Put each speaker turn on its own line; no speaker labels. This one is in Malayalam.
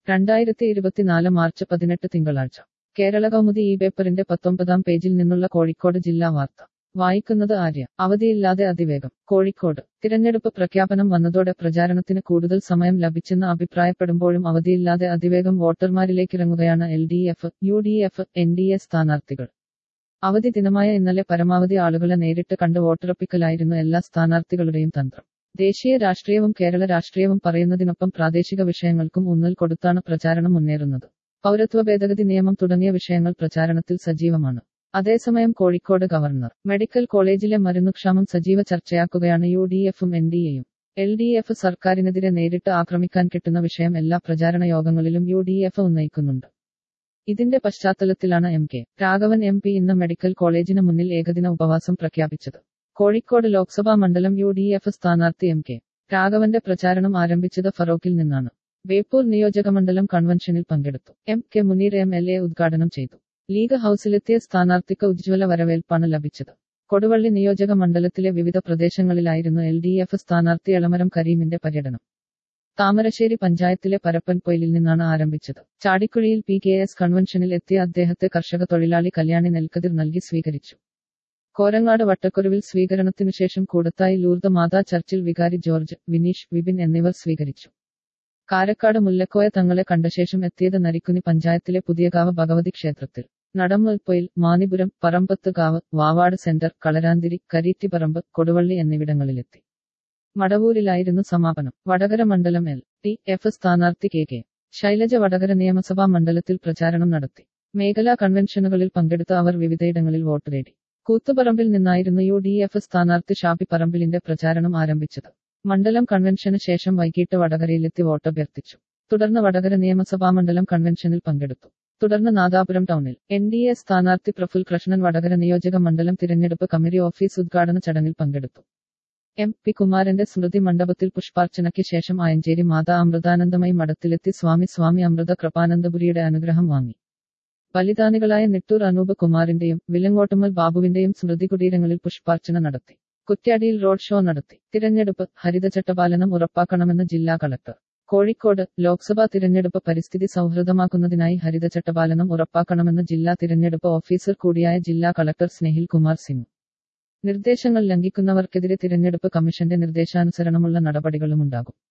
രണ്ടായിരത്തി ഇരുപത്തിനാല് മാർച്ച് പതിനെട്ട് തിങ്കളാഴ്ച കേരള കൗമുദി ഈ പേപ്പറിന്റെ പത്തൊമ്പതാം പേജിൽ നിന്നുള്ള കോഴിക്കോട് ജില്ലാ വാർത്ത വായിക്കുന്നത് ആര്യ അവധിയില്ലാതെ അതിവേഗം കോഴിക്കോട് തിരഞ്ഞെടുപ്പ് പ്രഖ്യാപനം വന്നതോടെ പ്രചാരണത്തിന് കൂടുതൽ സമയം ലഭിച്ചെന്ന് അഭിപ്രായപ്പെടുമ്പോഴും അവധിയില്ലാതെ അതിവേഗം വോട്ടർമാരിലേക്കിറങ്ങുകയാണ് L D F U D F N D A സ്ഥാനാർത്ഥികൾ അവധി ദിനമായ ഇന്നലെ പരമാവധി ആളുകളെ നേരിട്ട് കണ്ട് വോട്ടുറപ്പിക്കലായിരുന്നു എല്ലാ സ്ഥാനാർത്ഥികളുടെയും തന്ത്രം ദേശീയ രാഷ്ട്രീയവും കേരള രാഷ്ട്രീയവും പറയുന്നതിനൊപ്പം പ്രാദേശിക വിഷയങ്ങൾക്കും ഊന്നൽ കൊടുത്താണ് പ്രചാരണം മുന്നേറുന്നത് പൗരത്വ ഭേദഗതി നിയമം തുടങ്ങിയ വിഷയങ്ങൾ പ്രചാരണത്തിൽ സജീവമാണ് അതേസമയം കോഴിക്കോട് ഗവർണർ മെഡിക്കൽ കോളേജിലെ മരുന്നുക്ഷാമം സജീവ ചർച്ചയാക്കുകയാണ് യു ഡി എഫും എൻ ഡി എയും എൽ ഡി എഫ് സർക്കാരിനെതിരെ നേരിട്ട് ആക്രമിക്കാൻ കിട്ടുന്ന വിഷയം എല്ലാ പ്രചാരണ യോഗങ്ങളിലും യു ഡി എഫ് ഉന്നയിക്കുന്നുണ്ട് ഇതിന്റെ പശ്ചാത്തലത്തിലാണ് M K Raghavan M P ഇന്ന് മെഡിക്കൽ കോളേജിന് മുന്നിൽ ഏകദിന ഉപവാസം പ്രഖ്യാപിച്ചത് കോഴിക്കോട് ലോക്സഭാ മണ്ഡലം യു ഡി എഫ് സ്ഥാനാർത്ഥി എം കെ രാഘവന്റെ പ്രചാരണം ആരംഭിച്ചത് ഫറോക്കിൽ നിന്നാണ് ബേപ്പൂർ നിയോജകമണ്ഡലം കൺവെൻഷനിൽ പങ്കെടുത്തു M K Muneer M L A ഉദ്ഘാടനം ചെയ്തു ലീഗ് ഹൌസിലെത്തിയ സ്ഥാനാർത്ഥിക്ക് ഉജ്ജ്വല വരവേൽപ്പാണ് ലഭിച്ചത് കൊടുവള്ളി നിയോജക മണ്ഡലത്തിലെ വിവിധ പ്രദേശങ്ങളിലായിരുന്നു എൽ ഡി എഫ് സ്ഥാനാർത്ഥി എളമരം കരീമിന്റെ പര്യടനം താമരശ്ശേരി പഞ്ചായത്തിലെ പരപ്പൻപൊയിലിൽ നിന്നാണ് ആരംഭിച്ചത് ചാടിക്കുഴിയിൽ പി കെ എസ് കൺവെൻഷനിൽ എത്തിയ അദ്ദേഹത്തെ കർഷക തൊഴിലാളി കല്യാണി നെൽക്കതിർ നൽകി സ്വീകരിച്ചു കോരങ്ങാട് വട്ടക്കുരുവിൽ സ്വീകരണത്തിനുശേഷം കൂടത്തായി ലൂർദ് മാതാ ചർച്ചിൽ വികാരി ജോർജ് വിനീഷ് വിപിൻ എന്നിവർ സ്വീകരിച്ചു കാരക്കാട് മുല്ലക്കോയ തങ്ങളെ കണ്ടശേഷം എത്തിയത് നരിക്കുനി പഞ്ചായത്തിലെ പുതിയകാവ് ഭഗവതി ക്ഷേത്രത്തിൽ നടമ്പൽപ്പൊയിൽ മാനിപുരം പറമ്പത്തുകാവ് വാവാട് സെന്റർ കളരാന്തിരി കരീറ്റിപ്പറമ്പ് കൊടുവള്ളി എന്നിവിടങ്ങളിലെത്തി മടവൂരിലായിരുന്നു സമാപനം വടകര മണ്ഡലം എൽ ഡി എഫ് സ്ഥാനാർത്ഥി കെ കെ ശൈലജ വടകര നിയമസഭാ മണ്ഡലത്തിൽ പ്രചാരണം നടത്തി മേഖലാ കൺവെൻഷനുകളിൽ പങ്കെടുത്ത അവർ വിവിധയിടങ്ങളിൽ വോട്ട് തേടി കൂത്തുപറമ്പിൽ നിന്നായിരുന്നു യു ഡി എഫ് സ്ഥാനാർത്ഥി ഷാഫി പറമ്പിലിന്റെ പ്രചാരണം ആരംഭിച്ചത് മണ്ഡലം കൺവെൻഷന് ശേഷം വൈകിട്ട് വടകരയിലെത്തി വോട്ടഭ്യർത്ഥിച്ചു തുടർന്ന് വടകര നിയമസഭാ മണ്ഡലം കൺവെൻഷനിൽ പങ്കെടുത്തു തുടർന്ന് നാദാപുരം ടൗണിൽ എൻ ഡി എ സ്ഥാനാർത്ഥി പ്രഫുൽ കൃഷ്ണൻ വടകര നിയോജക മണ്ഡലം തിരഞ്ഞെടുപ്പ് കമ്മിറ്റി ഓഫീസ് ഉദ്ഘാടന ചടങ്ങിൽ പങ്കെടുത്തു എം പി കുമാരന്റെ സ്മൃതി മണ്ഡപത്തിൽ പുഷ്പാർച്ചനയ്ക്ക് ശേഷം ആയഞ്ചേരി മാതാ അമൃതാനന്ദമയി മഠത്തിലെത്തി സ്വാമി സ്വാമി അമൃത കൃപാനന്ദപുരിയുടെ അനുഗ്രഹം വാങ്ങി ബലിദാനികളായ നിട്ടൂർ അനൂപ് കുമാറിന്റെയും വിലങ്ങോട്ടുമൽ ബാബുവിന്റെയും സ്മൃതി കുടീരങ്ങളിൽ പുഷ്പാർച്ചന നടത്തി കുറ്റ്യാടിയിൽ റോഡ് ഷോ നടത്തി തിരഞ്ഞെടുപ്പ് ഹരിതചട്ടപാലനം ഉറപ്പാക്കണമെന്ന് ജില്ലാ കളക്ടർ കോഴിക്കോട് ലോക്സഭാ തിരഞ്ഞെടുപ്പ് പരിസ്ഥിതി സൗഹൃദമാക്കുന്നതിനായി ഹരിതചട്ടപാലനം ഉറപ്പാക്കണമെന്ന് ജില്ലാ തിരഞ്ഞെടുപ്പ് ഓഫീസർ കൂടിയായ ജില്ലാ കളക്ടർ സ്നേഹിൽ കുമാർ സിംഗ് നിർദ്ദേശങ്ങൾ ലംഘിക്കുന്നവർക്കെതിരെ തിരഞ്ഞെടുപ്പ് കമ്മീഷന്റെ നിർദ്ദേശാനുസരണമുള്ള നടപടികളുമുണ്ടാകും